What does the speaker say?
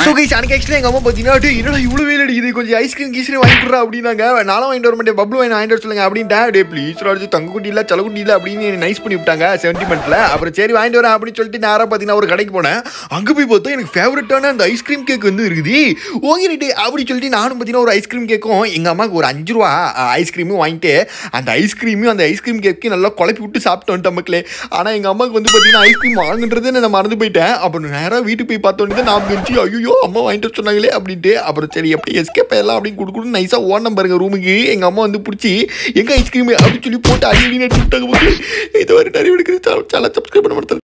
so guys அன்னைக்கு actually எங்கள் அம்மா பார்த்தீங்கன்னா "டேய், என்னடா இவ்வளோ வெயில் அடிக்குது கொஞ்சம் ஐஸ்கிரீம் கீஸ்கிரீம் வாங்கி கொடுறா அப்படின்னாங்க நானும் வாங்கிட்டு வர மாட்டேன் பப்ளு வாங்கி வாங்கிட்டு வர சொல்லுங்க அப்படின்ட்டேன் டே ப்ளீஸ் ராஜு தங்க குட்டி இல்லை செலக்குட்டி இல்லை அப்படின்னு நைஸ் பண்ணி விட்டாங்க சென்டிமெண்ட்டில் அப்புறம் சரி வாங்கிட்டு வரேன் அப்படின்னு சொல்லிட்டு நேராக பார்த்தீங்கன்னா ஒரு கடைக்கு போனேன் அங்கே போய் பார்த்தா எனக்கு ஃபேவரட்டான அந்த ஐஸ்கிரீம் கேக் வந்து இருக்குது ஓங்கிட்டு அப்படி சொல்லிட்டு நானும் பார்த்தீங்கன்னா ஒரு ஐஸ்கிரீம் கேக்கும் எங்கள் அம்மாவுக்கு ஒரு அஞ்சு ரூபா ஐஸ்கிரீமும் வாங்கிட்டு அந்த ஐஸ்கிரீமையும் அந்த ஐஸ்கிரீம் கேக்கு நல்லா குழப்பி விட்டு சாப்பிட்டு வந்துட்டேன் மக்களே ஆனால் எங்கள் அம்மாவுக்கு வந்து பார்த்தீங்கன்னா ஐஸ்கிரீம் வாங்குன்றதே நான் மறந்து போயிட்டேன் அப்புறம் நேராக வீட்டுக்கு போய் பார்த்தோன்னே நான் இருந்துச்சு ஐயோ அம்மா வாங்கிட்டு வர சொன்னாங்களே அப்படின்ட்டு அப்புறம் சரி எப்படி எஸ்கேப் ஆயிடலாம் அப்படின்னு கொடுக்கணும் நைஸாக ஓடணும் பாருங்க ரூமுக்கு எங்கள் அம்மா வந்து பிடிச்சி எங்கே ஐஸ்கிரீம் அப்படின்னு சொல்லி போட்டு அடி அடி நட்டு விட்டாங்க மக்களே இது வரை நிறைய எடுக்கிறது சேனல் சப்ஸ்கிரைப் பண்ண மாட்டேன்